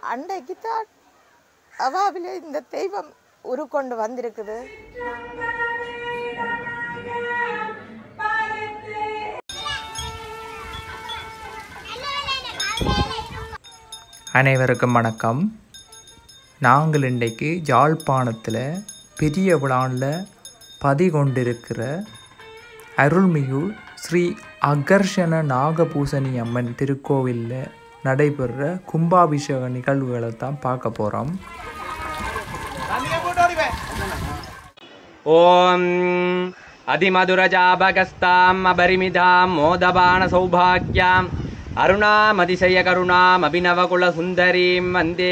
அன்றைக்கு தான் அவாவிலே இந்த தெய்வம் உருக்கொண்டு வந்திருக்குது அனைவருக்கும் வணக்கம் நாங்கள் இன்றைக்கு யாழ்ப்பாணத்தில் பெரிய விழாவில் பதி கொண்டிருக்கிற அருள்மிகு ஸ்ரீ அகர்ஷண நாகபூசணி அம்மன் திருக்கோவிலில் நடைபெறுற கும்பாபிஷேக நிகழ்வுகளை தான் பார்க்க போகிறோம் ॐ अधिमधुरजाभगस्ताम् अपरिमितां मोदबाणसौभाग्याम् அருணாமதிசயகருணாம் அபிநவகுலசுந்தரீம் வந்தே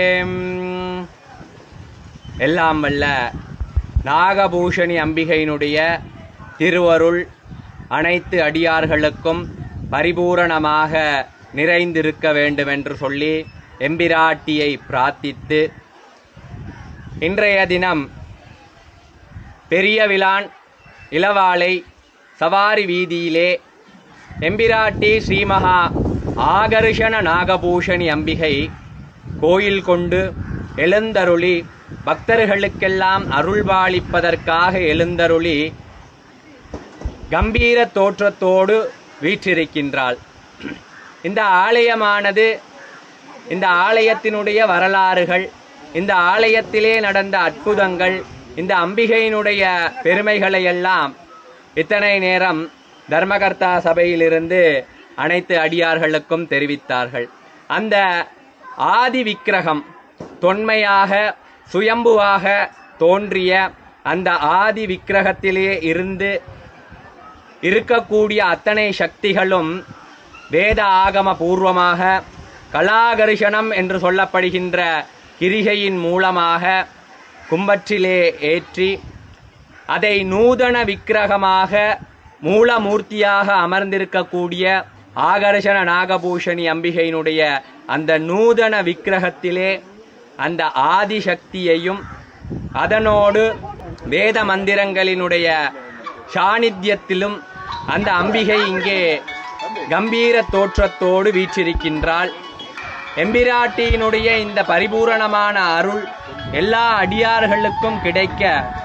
எல்லாம் வல்ல நாகபூஷணி அம்பிகையினுடைய திருவருள் அனைத்து அடியார்களுக்கும் பரிபூரணமாக நிறைந்திருக்க வேண்டும் என்று சொல்லி எம்பிராட்டியை பிரார்த்தித்து இன்றைய தினம் பெரியவிலான் இளவாலை சவாரி வீதியிலே எம்பிராட்டி ஸ்ரீமகா ஆகர்ஷண நாகபூஷணி அம்பிகை கோயில் கொண்டு எழுந்தருளி பக்தர்களுக்கெல்லாம் அருள்பாலிப்பதற்காக எழுந்தருளி கம்பீர தோற்றத்தோடு வீற்றிருக்கின்றாள் இந்த ஆலயமானது இந்த ஆலயத்தினுடைய வரலாறுகள் இந்த ஆலயத்திலே நடந்த அற்புதங்கள் இந்த அம்பிகையினுடைய பெருமைகளை எல்லாம் இத்தனை நேரம் தர்மகர்த்தா சபையிலிருந்து அனைத்து அடியார்களுக்கும் தெரிவித்தார்கள் அந்த ஆதி விக்கிரகம் தொன்மையாக சுயம்புவாக தோன்றிய அந்த ஆதி விக்கிரகத்திலே இருந்து இருக்கக்கூடிய அத்தனை சக்திகளும் வேத ஆகம பூர்வமாக கலாகர்ஷணம் என்று சொல்லப்படுகின்ற கிரிகையின் மூலமாக கும்பற்றிலே ஏற்றி அதை நூதன விக்கிரகமாக மூலமூர்த்தியாக அமர்ந்திருக்கக்கூடிய ஆகர்ஷண நாகபூஷணி அம்பிகையினுடைய அந்த நூதன விக்கிரகத்திலே அந்த ஆதிசக்தியையும் அதனோடு வேத மந்திரங்களினுடைய சாநித்தியத்திலும் அந்த அம்பிகை இங்கே கம்பீர தோற்றத்தோடு வீற்றிருக்கின்றாள் எம்பிராட்டியினுடைய இந்த பரிபூரணமான அருள் எல்லா அடியார்களுக்கும் கிடைக்க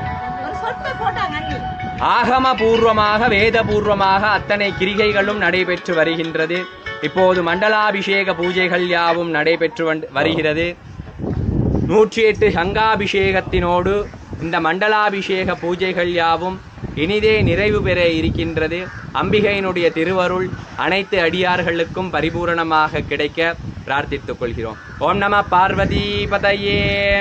ஆகம பூர்வமாக வேத பூர்வமாக அத்தனை கிரிகைகளும் நடைபெற்று வருகின்றது இப்போது மண்டலாபிஷேக பூஜைகள் யாவும் நடைபெற்று வந்து- வருகிறது நூற்றி எட்டு சங்காபிஷேகத்தினோடு இந்த மண்டலாபிஷேக பூஜைகள் யாவும் இனிதே நிறைவு பெற இருக்கின்றது அம்பிகையினுடைய திருவருள் அனைத்து அடியார்களுக்கும் பரிபூரணமாக கிடைக்க பிரார்த்தித்துக் கொள்கிறோம் ஓம் நம பார்வதி பதையே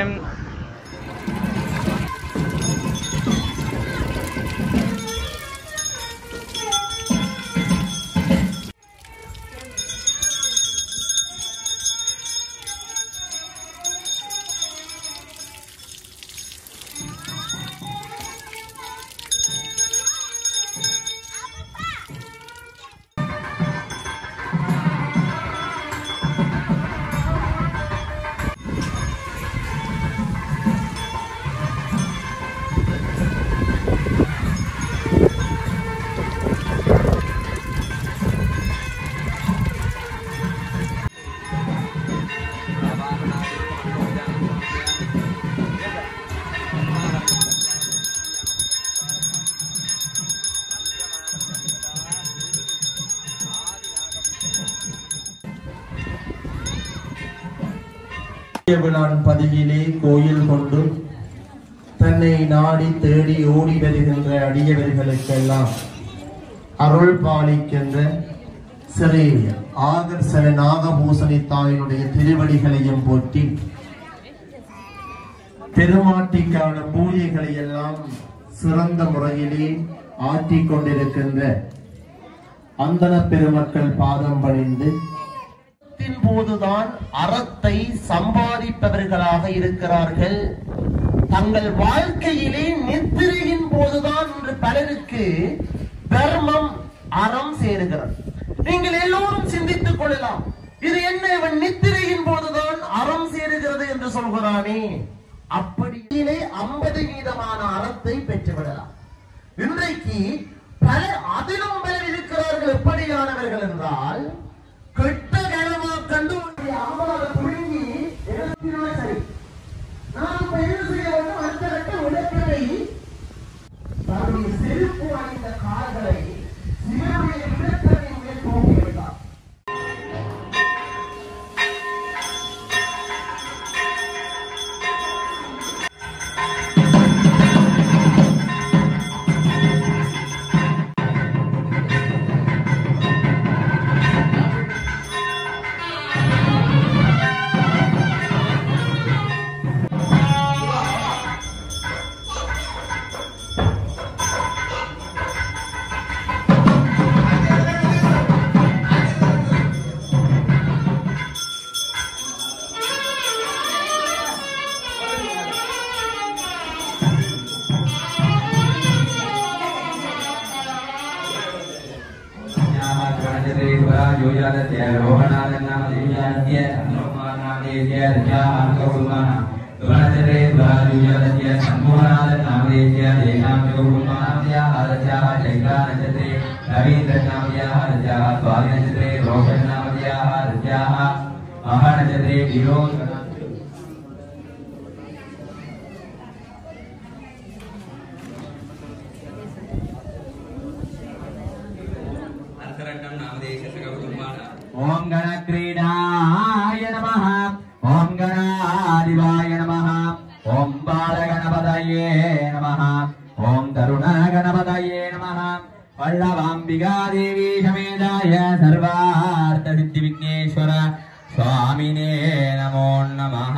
விழான் பதிவிலே கோயில் கொண்டு தன்னை நாடி தேடி ஓடி வருகின்ற அடியவர்களுக்கெல்லாம் அருள் பாலிக்கின்ற சிறை ஆகர்சன நாகபூசணி தாயினுடைய திருவடிகளையும் போற்றி பெருமாட்டிக்கான பூஜைகளை எல்லாம் சிறந்த முறையிலே ஆற்றிக் கொண்டிருக்கின்ற அந்தன பெருமக்கள் பாதம் பணிந்து யுத்தத்தின் போதுதான் அறத்தை சம்பாதிப்பவர்களாக இருக்கிறார்கள் தங்கள் வாழ்க்கையிலே நித்திரையின் போதுதான் இன்று பலருக்கு தர்மம் அறம் சேருகிறது நீங்கள் எல்லோரும் சிந்தித்துக் கொள்ளலாம் இது என்ன இவன் நித்திரையின் போதுதான் அறம் சேருகிறது என்று சொல்கிறானே அப்படியிலே ஐம்பது வீதமான அறத்தை பெற்றுவிடலாம் இன்றைக்கு பலர் அதிலும் பலர் இருக்கிறார்கள் எப்படியானவர்கள் என்றால் கெட்ட கனமா கண்டு அம்மாவை புழுங்கி योजातस्य रोहणादन्नामदेव्यास्य अनुमानादेव्य रजाहार्कौर्मः दुवनचरे दुरायुजातस्य सम्मोहनादन्नामदेव्य देशां योगुर्महाभ्याः रजाः चैत्रानचत्रे रवीन्द्रनामयाः रजाः स्वादिनचत्रे रोषन्नामयाः रजाः महानचत्रे विरोध ఓం గణక్రీడాయ నమ ఓం గణాదివాయ నమ ఓం బాలగణపతయే నమ ఓం తరుణ గణపతయే నమ వల్లవాంబికాదేవీ సమేతాయ సర్వార్థ సిద్ధి విఘ్నేశ్వర స్వామినే నమో నమః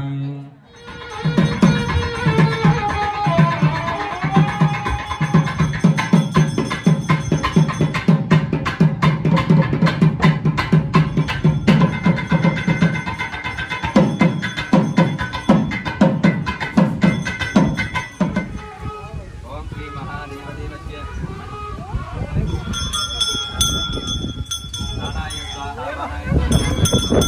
ஓம் ஸ்ரீ மகாதேவதேவஸ்ய நாராய ஸ்வாஹா நாராய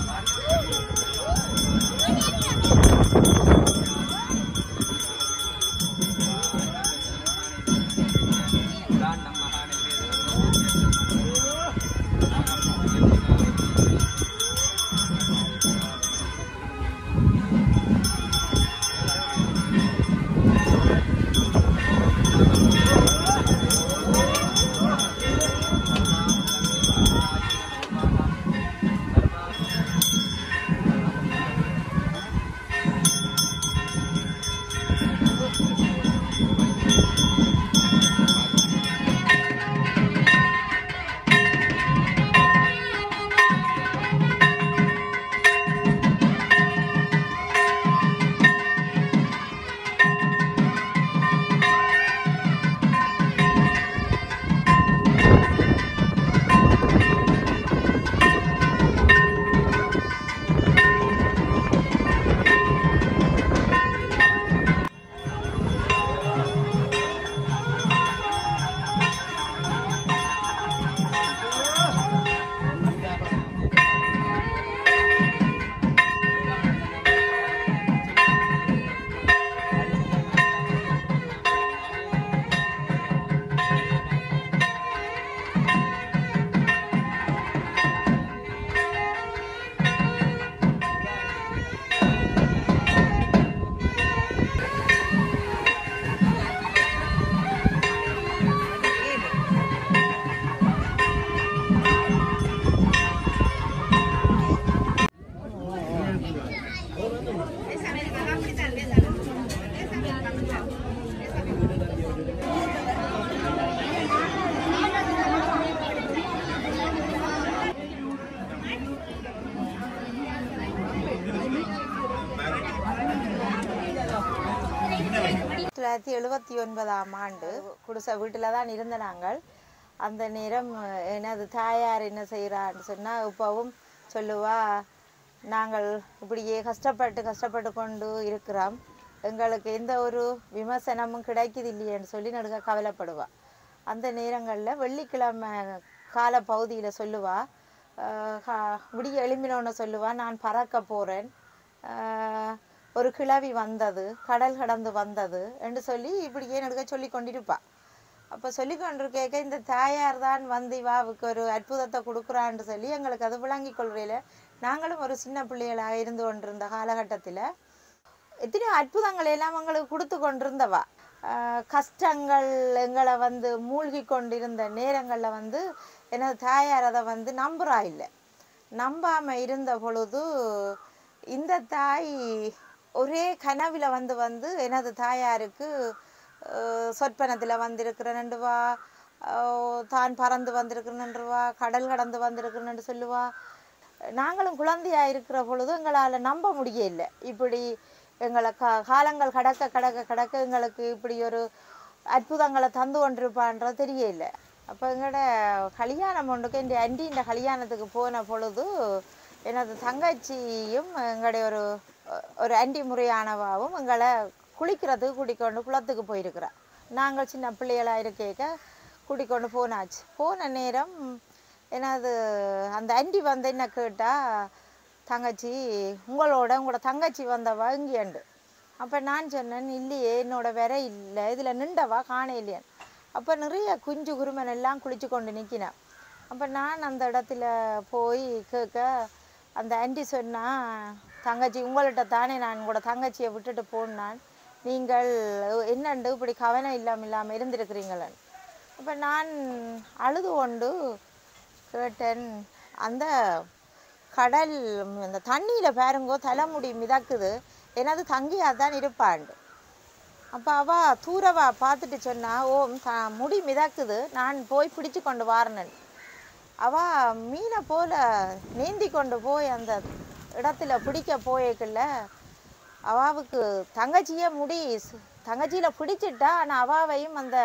தொள்ளாயிரத்தி எழுபத்தி ஒன்பதாம் ஆண்டு குடிசை வீட்டில் தான் இருந்த நாங்கள் அந்த நேரம் அஹ், எனது தாயார் என்ன செய்கிறான்னு சொன்னால் இப்போவும் சொல்லுவா நாங்கள் இப்படியே கஷ்டப்பட்டு கஷ்டப்பட்டு கொண்டு இருக்கிறோம் எங்களுக்கு எந்த ஒரு விமர்சனமும் கிடைக்குது இல்லையேன்னு சொல்லி நடுக்க கவலைப்படுவா அந்த நேரங்களில் வெள்ளிக்கிழமை கால பகுதியில் சொல்லுவா அஹ், கா- விடிய எழும்பினோன்னு சொல்லுவா நான் பறக்க போகிறேன் ஒரு கிழவி வந்தது கடல் கடந்து வந்தது என்று சொல்லி இப்படியே நடுக்க சொல்லி கொண்டிருப்பா அப்போ சொல்லி கொண்டிருக்க இந்த தாயார் தான் வந்து இவாவுக்கு ஒரு அற்புதத்தை கொடுக்குறான்னு சொல்லி எங்களுக்கு அது விளங்கி கொள்கையில் நாங்களும் ஒரு சின்ன பிள்ளைகளாக இருந்து கொண்டிருந்த காலகட்டத்தில் எத்தனையோ அற்புதங்கள் எல்லாம் எங்களுக்கு கொடுத்து கொண்டிருந்தவா ஆஹ் கஷ்டங்கள் எங்களை வந்து மூழ்கி கொண்டிருந்த நேரங்களில் வந்து எனது தாயார் அதை வந்து நம்புறா இல்லை நம்பாமல் இருந்த பொழுது இந்த தாய் ஒரே கனவில் வந்து வந்து எனது தாயாருக்கு சொற்பனத்தில் வந்திருக்கிறேன்னு வா ஆஹ் தான் பறந்து வந்திருக்கிறேன்னு வா கடல் கடந்து வந்திருக்கிறேன்னு சொல்லுவா நாங்களும் குழந்தையா இருக்கிற பொழுது எங்களால் நம்ப முடியல இப்படி எங்களை கா காலங்கள் கடக்க கடக்க கடக்க எங்களுக்கு இப்படி ஒரு அற்புதங்களை தந்து கொண்டிருப்பான்றது தெரியல அப்போ எங்களோட கல்யாணம் ஒன்றுக்கு இந்த அண்டின்ற கல்யாணத்துக்கு போன பொழுது எனது தங்கச்சியும் எங்களுடைய ஒரு ஒரு அண்டி முறையானவாவும் எங்களை குளிக்கிறதுக்கு கூட்டிக்கொண்டு குளத்துக்கு போயிருக்கிறா நாங்கள் சின்ன பிள்ளைகளாக இருக்க கூட்டிக்கொண்டு போனாச்சு போன நேரம் ஏன்னா அது அந்த ஆண்டி வந்து என்ன கேட்டா தங்கச்சி உங்களோட உங்களோட தங்கச்சி வந்தவா இங்கேண்டு அப்போ நான் சொன்னேன் இல்லையே என்னோட வேற இல்லை இதில் நின்றவா காண இல்லையான் அப்போ நிறைய குஞ்சு குருமன் எல்லாம் குளிச்சு கொண்டு நிற்கினேன் அப்போ நான் அந்த இடத்துல போய் கேட்க அந்த ஆண்டி சொன்னா தங்கச்சி உங்கள்கிட்ட தானே நான் உங்களோட தங்கச்சியை விட்டுட்டு போனான் நீங்கள் என்னண்டு இப்படி கவனம் இல்லாமல் இல்லாமல் இருந்திருக்கிறீங்களேன்னு அப்போ நான் அழுது கொண்டு கேட்டேன் அந்த கடல் ம், அந்த தண்ணியில் பாருங்கோ தலைமுடி மிதக்குது எனது தங்கியாக தான் இருப்பாண்டு அப்போ அவ தூரவா பார்த்துட்டு சொன்னா ஓம் த முடி மிதக்குது நான் போய் பிடிச்சு கொண்டு வாரனன் அவ மீனை போல நீந்தி கொண்டு போய் அந்த இடத்துல பிடிக்க போயக்குள்ள அவாவுக்கு தங்கச்சியே முடி ஸ்- தங்கச்சியில பிடிச்சிட்டா ஆனால் அவாவையும் அந்த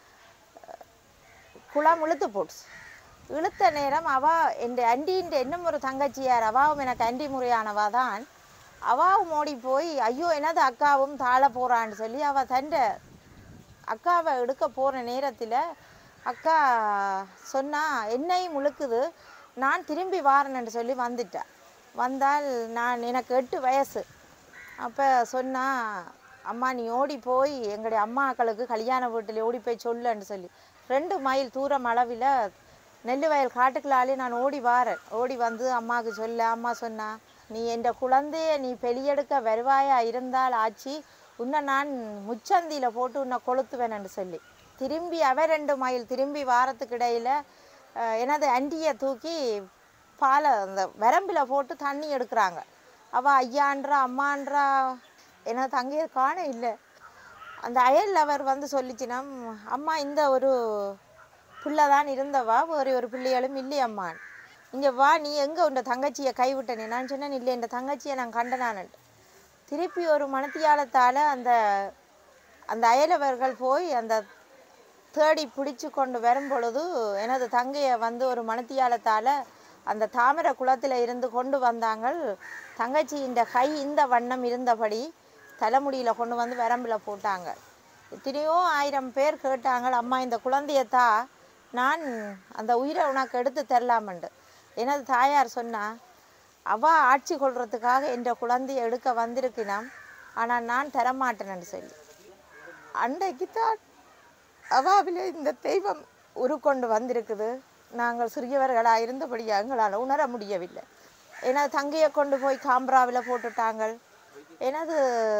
குளம் இழுத்து போட்டுச்சு இழுத்த நேரம் அவ என் அண்டின்ற இன்னும் ஒரு தங்கச்சியார் அவாவும் எனக்கு அண்டி முறையானவா தான் அவாவும் ஓடி போய் ஐயோ எனது அக்காவும் தாழ போறான்னு சொல்லி அவ தண்ட அக்காவை எடுக்க போற நேரத்தில் அக்கா சொன்னா என்னையும் முழுக்குது நான் திரும்பி வாரேன்னு சொல்லி வந்துட்டா வந்தால் நான் எனக்கு எட்டு வயசு அப்போ சொன்னா அம்மா நீ ஓடி போய் எங்களுடைய அம்மாக்களுக்கு கல்யாண வீட்டில் ஓடி போய் சொல்லுன்னு சொல்லி ரெண்டு மைல் தூரம் அளவில் நெல் வயல் காட்டுக்குள்ளாலே நான் ஓடி வாரேன் ஓடி வந்து அம்மாவுக்கு சொல்ல அம்மா சொன்னா நீ என் குழந்தைய நீ பெலியெடுக்க வருவாயா இருந்தால் ஆச்சி உன்னை நான் முச்சந்தியில் போட்டு உன்னை கொளுத்துவேன்னு சொல்லி திரும்பி அவ ரெண்டு மைல் திரும்பி வாரத்துக்கு இடையில அஹ், எனது அண்டியை தூக்கி பாலை அந்த வரம்பில் போட்டு தண்ணி எடுக்கிறாங்க அவள் ஐயான்றா அம்மான்றா எனது தங்கையை காண இல்லை அந்த அயல் அவர் வந்து சொல்லிச்சினா அம்மா இந்த ஒரு பிள்ளை தான் இருந்தவா ஒரு ஒரு பிள்ளைகளும் இல்லையம்மான் இங்கே வா நீ எங்கே உன் தங்கச்சியை கைவிட்டனே நான் சொன்னேன் இல்லை இந்த தங்கச்சியை நான் கண்டனான்ட்டு திருப்பி ஒரு மனத்தியாலத்தால் அந்த அந்த அயலவர்கள் போய் அந்த தேடி பிடிச்சு கொண்டு வரும் பொழுது எனது தங்கையை வந்து ஒரு மனத்தியாலத்தால் அந்த தாமரை குளத்தில் இருந்து கொண்டு வந்தாங்க தங்கச்சி இந்த கை இந்த வண்ணம் இருந்தபடி தலைமுடியில் கொண்டு வந்து வரம்பில் போட்டாங்க எத்தனையோ ஆயிரம் பேர் கேட்டாங்க அம்மா இந்த குழந்தையத்தா நான் அந்த உயிரை உனக்கு எடுத்து தரலாமண்டு எனது தாயார் சொன்னா அவ ஆட்சி கொள்றதுக்காக என்ற குழந்தையை எடுக்க வந்திருக்கினாம் ஆனால் நான் தரமாட்டேன்னு சொல்லி அன்றைக்கு தான் அவாவிலே இந்த தெய்வம் உருக்கொண்டு வந்திருக்குது நாங்கள் சிறியவர்களாக இருந்தபடியாக எங்களால் உணர முடியவில்லை எனது தங்கையை கொண்டு போய் காம்ப்ராவில் போட்டுட்டாங்க எனது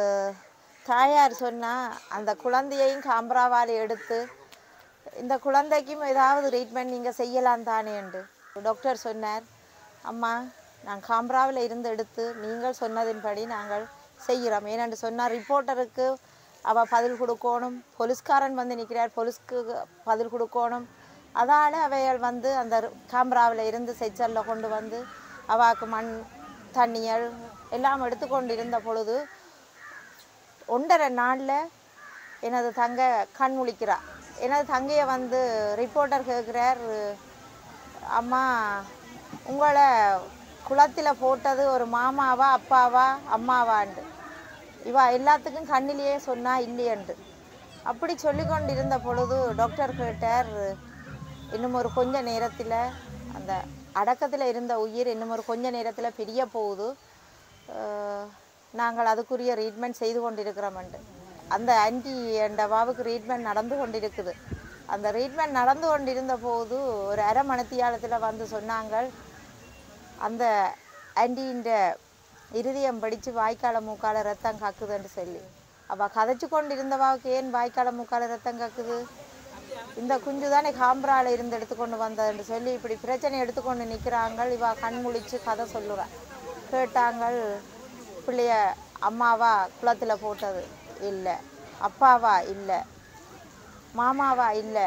தாயார் சொன்னா அந்த குழந்தையையும் காம்ப்ராவால் எடுத்து இந்த குழந்தைக்கும் ஏதாவது ட்ரீட்மெண்ட் நீங்கள் செய்யலாம் தானே என்று டாக்டர் சொன்னார் அம்மா நான் காம்ப்ராவில் இருந்து எடுத்து நீங்கள் சொன்னதின்படி நாங்கள் செய்கிறோம் ஏனென்று சொன்னார் ரிப்போர்ட்டருக்கு அவள் பதில் கொடுக்கணும் போலீஸ்காரன் வந்து நிற்கிறார் போலீஸ்க்கு பதில் கொடுக்கணும் அதால் அவைகள் வந்து அந்த காம்ராவில் இருந்து செச்சலில் கொண்டு வந்து அவாக்கு மண் தண்ணியல் எல்லாம் எடுத்துக்கொண்டு இருந்த பொழுது ஒன்றரை நாளில் எனது தங்கை கண் முழிக்கிறா எனது தங்கையை வந்து ரிப்போர்ட்டர் கேட்குறார் அம்மா உங்களை குளத்தில் போட்டது ஒரு மாமாவா அப்பாவா அம்மாவாண்டு இவா எல்லாத்துக்கும் கண்ணிலேயே சொன்னா இல்லையண்டு அப்படி சொல்லி கொண்டு இருந்த பொழுது டாக்டர் கேட்டார் இன்னும் ஒரு கொஞ்ச நேரத்தில் அந்த அடக்கத்தில் இருந்த உயிர் இன்னும் ஒரு கொஞ்ச நேரத்தில் பிரிய போகுது அஹ், நாங்கள் அதுக்குரிய ட்ரீட்மெண்ட் செய்து கொண்டிருக்கிறோம்ண்டு அந்த ஆன்டி என்ற வாவுக்கு ட்ரீட்மெண்ட் நடந்து கொண்டிருக்குது அந்த ட்ரீட்மெண்ட் நடந்து கொண்டிருந்த போது ஒரு அரை மணித்தியாலத்தில் வந்து சொன்னாங்க அந்த ஆன்டின்ற இருதயம் படித்து வாய்க்கால மூக்கால ரத்தம் கக்குதுன்னு சொல்லி அவள் கதைச்சு கொண்டு இருந்தவாவுக்கு ஏன் வாய்க்கால மூக்கால ரத்தம் கக்குது இந்த குஞ்சு தானே காம்பரால இருந்து எடுத்துக்கொண்டு வந்ததுன்னு சொல்லி இப்படி பிரச்சனை எடுத்துக்கொண்டு நிற்கிறாங்க இவ கண் முழிச்சு கதை சொல்லுறா கேட்டாங்க பிள்ளைய அம்மாவா குளத்தில் போட்டது இல்லை அப்பாவா இல்லை மாமாவா இல்லை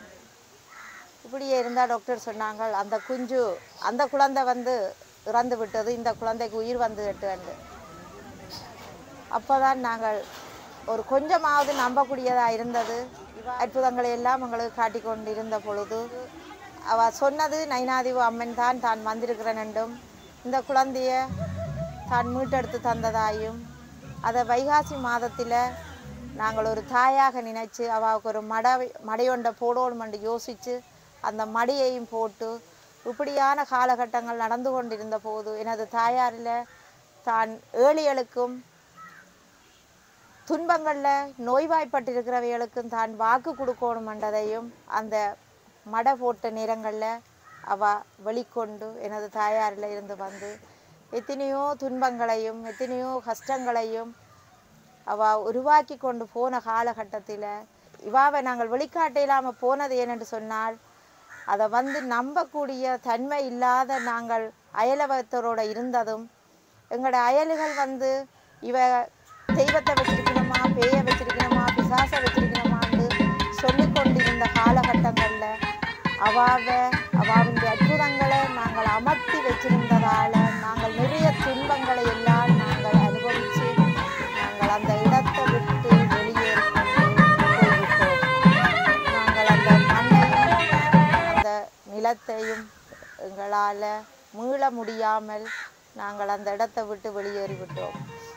இப்படியே இருந்தால் டாக்டர் சொன்னாங்க அந்த குஞ்சு அந்த குழந்தை வந்து இறந்து விட்டது இந்த குழந்தைக்கு உயிர் வந்து விட்டுண்டு அப்போதான் நாங்கள் ஒரு கொஞ்சமாவது நம்பக்கூடியதாக இருந்தது அற்புதங்களை எல்லாம் எங்களுக்கு காட்டிக் கொண்டிருந்த பொழுது அவ சொன்னது நைனாதிவு அம்மன் தான் தான் வந்திருக்கிறேன் என்றும் இந்த குழந்தைய தான் மீட்டெடுத்து தந்ததாயும் அதை வைகாசி மாதத்தில் நாங்கள் ஒரு தாயாக நினைச்சு அவளுக்கு ஒரு மடை மடையொண்டை போடணும் என்று யோசித்து அந்த மடியையும் போட்டு இப்படியான காலகட்டங்கள் நடந்து கொண்டிருந்த போது எனது தாயாரில் தான் ஏழைகளுக்கும் துன்பங்களில் நோய்வாய்ப்பட்டிருக்கிறவைகளுக்கும் தான் வாக்கு கொடுக்கணும் என்றதையும் அந்த மட போட்ட நேரங்களில் அவ வெளிக்கொண்டு எனது தாயாரில் இருந்து வந்து எத்தனையோ துன்பங்களையும் எத்தனையோ கஷ்டங்களையும் அவ உருவாக்கி கொண்டு போன காலகட்டத்தில் இவாவை நாங்கள் வெளிக்காட்ட இல்லாமல் போனது ஏனென்று சொன்னால் அதை வந்து நம்பக்கூடிய தன்மை இல்லாத நாங்கள் அயலவத்தரோட இருந்ததும் எங்களோட அயல்கள் வந்து இவ தெய்வத்தை வச்சிருக்கணுமா பேயை வச்சிருக்கணுமா பிசாசை வச்சிருக்கணுமான்னு சொல்லி கொண்டிருந்த காலகட்டங்களில் அவாவ அவாவின் அற்புதங்களை நாங்கள் அமர்த்தி வச்சிருந்ததால நாங்கள் நிறைய துன்பங்களை எல்லாம் நாங்கள் அனுபவித்து நாங்கள் அந்த இடத்தை விட்டு வெளியேறி போய்விட்டோம் நாங்கள் அந்த மண்ணையும் அந்த நிலத்தையும் எங்களால் மீள முடியாமல் நாங்கள் அந்த இடத்தை விட்டு வெளியேறிவிட்டோம்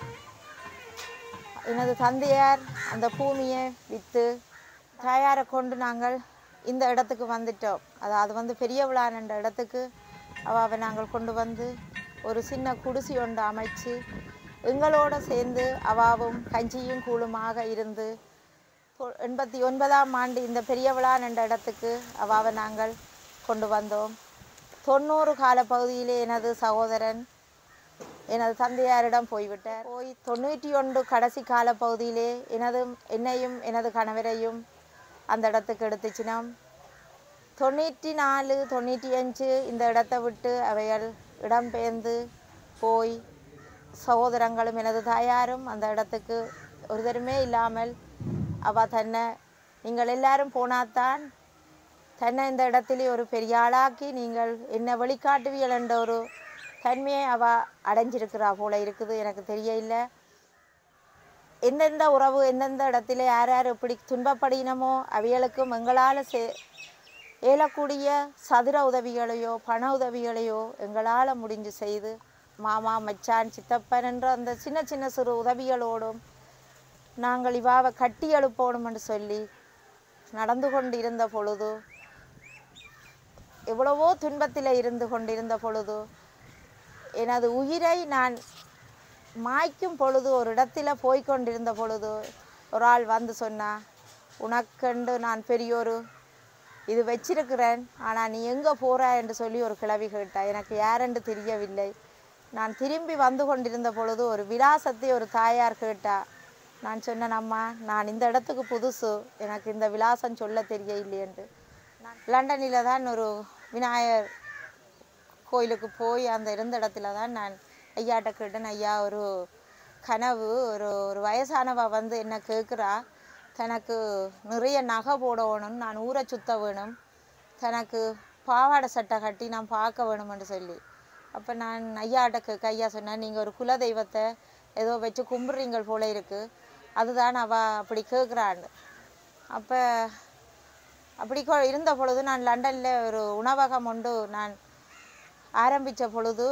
எனது தந்தையார் அந்த பூமியை விற்று தாயாரை கொண்டு நாங்கள் இந்த இடத்துக்கு வந்துட்டோம் அதாவது வந்து பெரிய விழான் என்ற இடத்துக்கு அவாவை நாங்கள் கொண்டு வந்து ஒரு சின்ன குடிசை ஒன்று அமைச்சு எங்களோட சேர்ந்து அவாவும் கஞ்சியும் கூழுமாக இருந்து தொ- எண்பத்தி ஒன்பதாம் ஆண்டு இந்த பெரிய விழான் என்ற இடத்துக்கு அவாவை நாங்கள் கொண்டு வந்தோம் தொண்ணூறு கால பகுதியிலே எனது சகோதரன் எனது தந்தையாரிடம் போய்விட்டார் போய் தொண்ணூற்றி ஒன்று கடைசி கால பகுதியிலே எனது என்னையும் எனது கணவரையும் அந்த இடத்துக்கு எடுத்துச்சினோம் தொண்ணூற்றி நாலு தொண்ணூற்றி அஞ்சு இந்த இடத்தை விட்டு அவைகள் இடம்பெயர்ந்து போய் சகோதரங்களும் எனது தாயாரும் அந்த இடத்துக்கு ஒருத்தருமே இல்லாமல் அவ தன்னை நீங்கள் எல்லாரும் போனாதான் தன்னை இந்த இடத்திலே ஒரு பெரிய ஆளாக்கி நீங்கள் என்ன வெளிக்காட்டுவியல் என்ற ஒரு தன்மையை அவ அடைஞ்சிருக்கிறா போல இருக்குது எனக்கு தெரியல எந்தெந்த உறவு எந்தெந்த இடத்துல யார் யார் எப்படி துன்பப்படினமோ அவைகளுக்கும் எங்களால் சே இயலக்கூடிய சதுர உதவிகளையோ பண உதவிகளையோ எங்களால் முடிஞ்சு செய்து மாமா மச்சான் சித்தப்பன் என்ற அந்த சின்ன சின்ன சிறு உதவிகளோடும் நாங்கள் இவாவை கட்டி எழுப்பணும் என்று சொல்லி நடந்து கொண்டு இருந்த பொழுது எவ்வளவோ துன்பத்தில் இருந்து கொண்டிருந்த பொழுது எனது உயிரை நான் மாய்க்கும் பொழுது ஒரு இடத்துல போய் கொண்டிருந்த பொழுது ஒரு ஆள் வந்து சொன்னா உனக்கண்டு நான் பெரியோரு இது வச்சிருக்கிறேன் ஆனால் நீ எங்கே போற என்று சொல்லி ஒரு கிளவி கேட்டா எனக்கு யாரென்று தெரியவில்லை நான் திரும்பி வந்து கொண்டிருந்த பொழுது ஒரு விலாசத்தை ஒரு தாயார் கேட்டா நான் சொன்னேன் அம்மா நான் இந்த இடத்துக்கு புதுசு எனக்கு இந்த விலாசம் சொல்ல தெரியவில்லை என்று நான் லண்டனில் தான் ஒரு விநாயகர் கோயிலுக்கு போய் அந்த இருந்த இடத்துல தான் நான் ஐயாட்ட கேட்டேன் ஐயா ஒரு கனவு ஒரு ஒரு வயசானவ வந்து என்ன கேட்குறா தனக்கு நிறைய நகை போடணும் நான் ஊரை சுத்த வேணும் தனக்கு பாவாடை சட்டை கட்டி நான் பார்க்க வேணும்னு சொல்லி அப்போ நான் ஐயாட்ட கேட்க ஐயா சொன்னேன் நீங்கள் ஒரு குல தெய்வத்தை ஏதோ வச்சு கும்பிட்றீங்க போல இருக்கு அதுதான் அவ அப்படி கேட்குறான்னு அப்போ அப்படி கொ- இருந்த பொழுது நான் லண்டனில் ஒரு உணவகம் உண்டு நான் ஆரம்பித்த பொழுது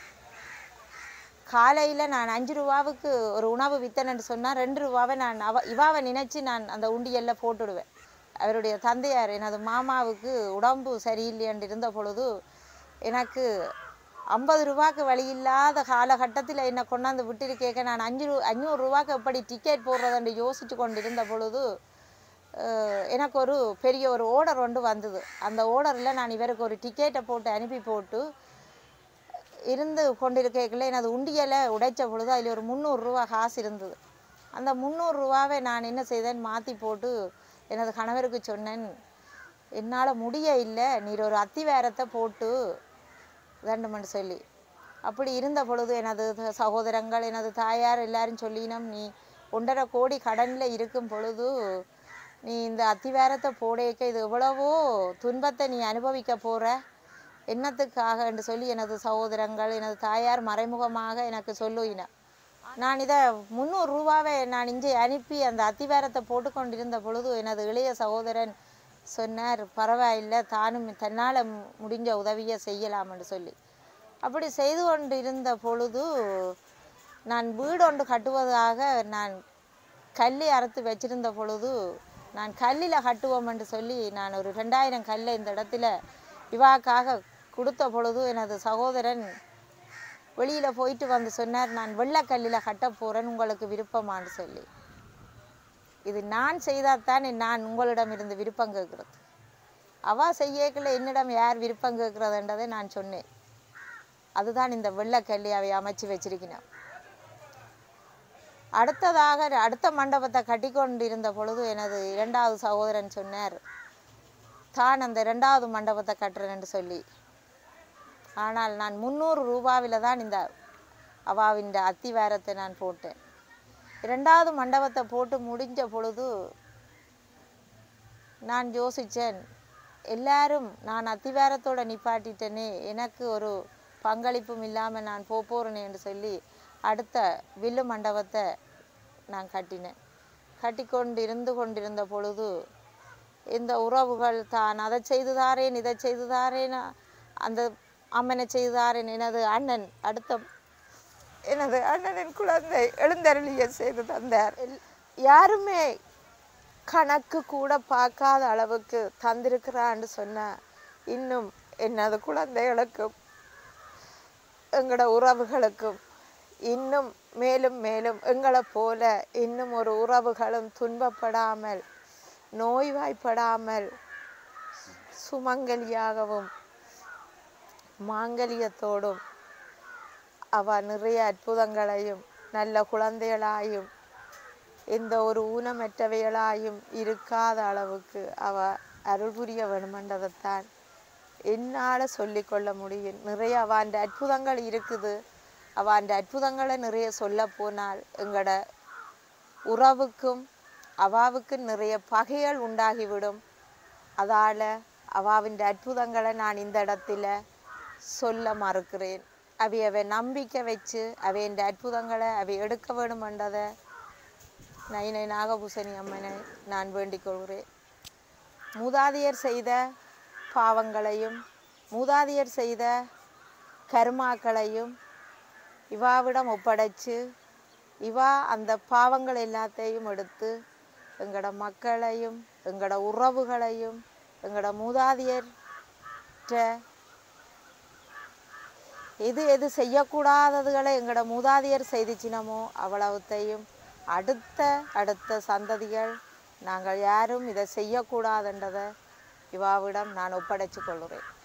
காலையில் நான் அஞ்சு ரூபாவுக்கு ஒரு உணவு வித்தனன்னு சொன்னால் ரெண்டு ரூபாவை நான் அவ இவாவை நினச்சி நான் அந்த உண்டியல்ல போட்டுடுவேன் அவருடைய தந்தையார் எனது மாமாவுக்கு உடம்பு சரியில்லைன்னு இருந்த பொழுது எனக்கு ஐம்பது ரூபாய்க்கு வழி இல்லாத காலகட்டத்தில் என்னை கொண்டாந்து விட்டுட்டு கேட்க நான் அஞ்சு ரூ அஞ்சூறு ரூபாய்க்கு எப்படி டிக்கெட் போடுறதுன்னு யோசித்து கொண்டு இருந்த பொழுது அஹ், எனக்கு ஒரு பெரிய ஒரு ஓர்டர் ஒன்று வந்தது அந்த ஓர்டரில் நான் இவருக்கு ஒரு டிக்கெட்டை போட்டு அனுப்பி போட்டு இருந்து கொண்டிருக்கைக்குள்ள எனது உண்டியலை உடைச்ச பொழுது அதில் ஒரு முந்நூறுரூவா காசு இருந்தது அந்த முந்நூறுரூவாவை நான் என்ன செய்தேன் மாற்றி போட்டு எனது கணவருக்கு சொன்னேன் என்னால் முடிய இல்லை நீர் ஒரு அத்திவேரத்தை போட்டு வேண்டுமென்று சொல்லி அப்படி இருந்த பொழுது எனது த- சகோதரங்கள் எனது தாயார் எல்லாரும் சொல்லினோம் நீ ஒன்றரை கோடி கடனில் இருக்கும் பொழுது நீ இந்த அத்திவாரத்தை போடேக்க இது எவ்வளவோ துன்பத்தை நீ அனுபவிக்க போகிற என்னத்துக்காக என்று சொல்லி எனது சகோதரங்கள் எனது தாயார் மறைமுகமாக எனக்கு சொல்லுவின நான் இதை முந்நூறு ரூபாவை நான் இங்கே அனுப்பி அந்த அத்திவாரத்தை போட்டு கொண்டிருந்த பொழுது எனது இளைய சகோதரன் சொன்னார் பரவாயில்லை தானும் தன்னால் முடிஞ்ச உதவியை செய்யலாம்னு சொல்லி அப்படி செய்து கொண்டு இருந்த பொழுது நான் வீடு ஒன்று கட்டுவதாக நான் கல்லி அறுத்து வச்சிருந்த பொழுது நான் கல்லில் கட்டுவோம் என்று சொல்லி நான் ஒரு ரெண்டாயிரம் கல்லை இந்த இடத்துல இவாக்காக கொடுத்த பொழுது எனது சகோதரன் வெளியில் போயிட்டு வந்து சொன்னார் நான் வெள்ளக்கல்லில் கட்ட போகிறேன் உங்களுக்கு விருப்பமான்னு சொல்லி இது நான் செய்தால்தான் நான் உங்களிடம் இருந்து விருப்பம் கேட்குறது அவா செய்யக்குள்ள என்னிடம் யார் விருப்பம் கேட்குறதுன்றதை நான் சொன்னேன் அதுதான் இந்த வெள்ளக்கல்லி அவை அமைச்சு வச்சிருக்கிறோம் அடுத்ததாக அடுத்த மண்டபத்தை கட்டிக்கொண்டிருந்த பொழுது எனது இரண்டாவது சகோதரன் சொன்னார் தான் அந்த இரண்டாவது மண்டபத்தை கட்டுறேன்னு சொல்லி ஆனால் நான் முந்நூறு ரூபாவில் தான் இந்த அவாவின் அத்திவாரத்தை நான் போட்டேன் இரண்டாவது மண்டபத்தை போட்டு முடிஞ்ச பொழுது நான் யோசித்தேன் எல்லாரும் நான் அத்திவாரத்தோட நிப்பாட்டிட்டேனே எனக்கு ஒரு பங்களிப்பும் இல்லாமல் நான் போக போகிறேனே என்று சொல்லி அடுத்த வில்லு மண்டபத்தை நான் கட்டினேன் கட்டிக்கொண்டு இருந்து கொண்டிருந்த பொழுது இந்த உறவுகள் தான் அதை செய்து தாரேன் இதை செய்து தாரேன் அந்த அம்மனை செய்து தாரேன் எனது அண்ணன் அடுத்த எனது அண்ணனின் குழந்தை எழுந்தருளிய செய்து தந்தார் எல்- யாருமே கணக்கு கூட பார்க்காத அளவுக்கு தந்திருக்கிறான்னு சொன்ன இன்னும் எனது குழந்தைகளுக்கும் எங்களோட உறவுகளுக்கும் இன்னும் மேலும் மேலும் எங்களை போல இன்னும் ஒரு உறவுகளும் துன்பப்படாமல் நோய்வாய்ப்படாமல் சுமங்கலியாகவும் மாங்கல்யத்தோடும் அவ நிறைய அற்புதங்களையும் நல்ல குழந்தைகளாயும் எந்த ஒரு ஊனமற்றவைகளாயும் இருக்காத அளவுக்கு அவ அருள் புரிய வேணுமென்றதைத்தான் என்னால் சொல்லிக்கொள்ள முடியும் நிறைய அவாண்ட அற்புதங்கள் இருக்குது அவாண்ட அற்புதங்களை நிறைய சொல்ல போனால் எங்களோட உறவுக்கும் அவாவுக்கு நிறைய பகைகள் உண்டாகிவிடும் அதால் அவாவின் அற்புதங்களை நான் இந்த இடத்துல சொல்ல மறுக்கிறேன் அவையவை நம்பிக்கை வச்சு அவையின் அற்புதங்களை அவை எடுக்க வேணுமென்றதை நைனை நாகபூசணி அம்மனை நான் வேண்டிக் கொள்கிறேன் மூதாதையர் செய்த பாவங்களையும் மூதாதையர் செய்த கர்மாக்களையும் இவாவிடம் ஒப்படைச்சு இவா அந்த பாவங்கள் எல்லாத்தையும் எடுத்து எங்களோட மக்களையும் எங்களோட உறவுகளையும் எங்களோட மூதாதையர்கிட்ட எது எது செய்யக்கூடாததுகளை எங்களோட மூதாதையர் செய்திச்சினமோ அவ்வளவுத்தையும் அடுத்த அடுத்த சந்ததிகள் நாங்கள் யாரும் இதை செய்யக்கூடாதுன்றதை இவாவிடம் நான் ஒப்படைச்சு கொள்கிறேன்